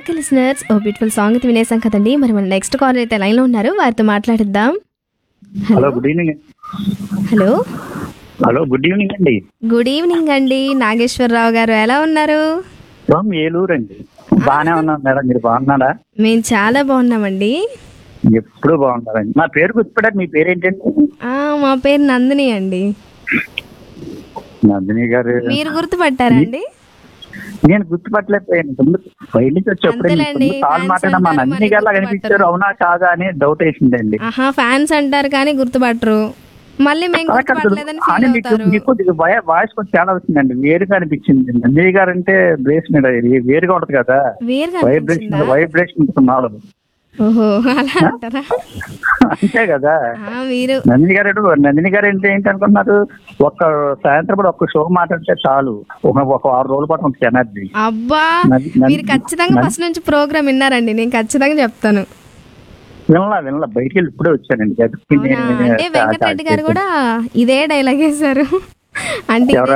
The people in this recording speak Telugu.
Okay listeners oh beautiful song అయితే వినేసాం కదండి మరి మన నెక్స్ట్ కాల్ అయితే లైన్లో ఉన్నారు వారితో మాట్లాడిద్దాం hello good evening hello hello good evening అండి గుడ్ ఈవినింగ్ అండి నాగేశ్వరరావు గారు ఎలా ఉన్నారు ఫ్రమ్ ఏలూరు అండి బాగానే ఉన్నాను మేడం మీరు బాగున్నారా మేము చాలా బాగున్నామండి ఎప్పుడు బాగున్నారండి నా పేరు గుర్తుపడారు మీ పేరు ఏంటండి ఆ, మా పేరు నందిని అండి నందిని గారు మీరు గుర్తుపట్టారండి నేను గుర్తుపట్టలేకపోయాను ముందు బయట నుంచి వచ్చేప్పుడు అంతేలేండి, కాల్ fans మాట్లాడినా మా అంటారు, నందిని మరి గారు లాగా గుర్తుపట్టరు. కనిపించారు అవునా కాదా అని డౌట్ వేసిందండి ఆహా ఫ్యాన్స్ అంటారు కానీ గుర్తుపట్టరు మళ్ళీ మేము అలా కాదు. గుర్తుపట్టలేదని కానీ ఫీల్ మీకు అవుతారు మీకు కొద్దిగా వాయి- వాయిస్ కొంచెం తేడా వచ్చిందండి వేరుగా అనిపించింది నందిని గారు అంటే బ్రేస్ మీద ఇది వేరుగా ఉంటది కదా వేరుగా వైబ్రేషన్ అనిపించిందా వైబ్రేషన్ ఉంటుంది నాలుగు ఓహో అలా అంటారా అంతే కదా ఆ, మీరు నందిని గారు ఎటు- నందిని గారు ఏంటి ఏంటి అనుకున్నారు ఒక్క సాయంత్రం పూట ఒక్క షో మాట్లాడితే చాలు ఒక ఒక ఆరు రోజుల పాటు ఉంటుంది ఎనర్జీ అబ్బా నది- నది- మీరు ఖచ్చితంగా నది- ఫస్ట్ నుంచి ప్రోగ్రామ్ విన్నారండి నేను ఖచ్చితంగా చెప్తాను వినలా వినలా బయటికి వెళ్ళి ఇప్పుడే వచ్చానండి అది అవునా? అంటే వెంకటరెడ్డి గారు కూడా ఇదే డైలాగ్ వేశారు అంటే ఎవరు?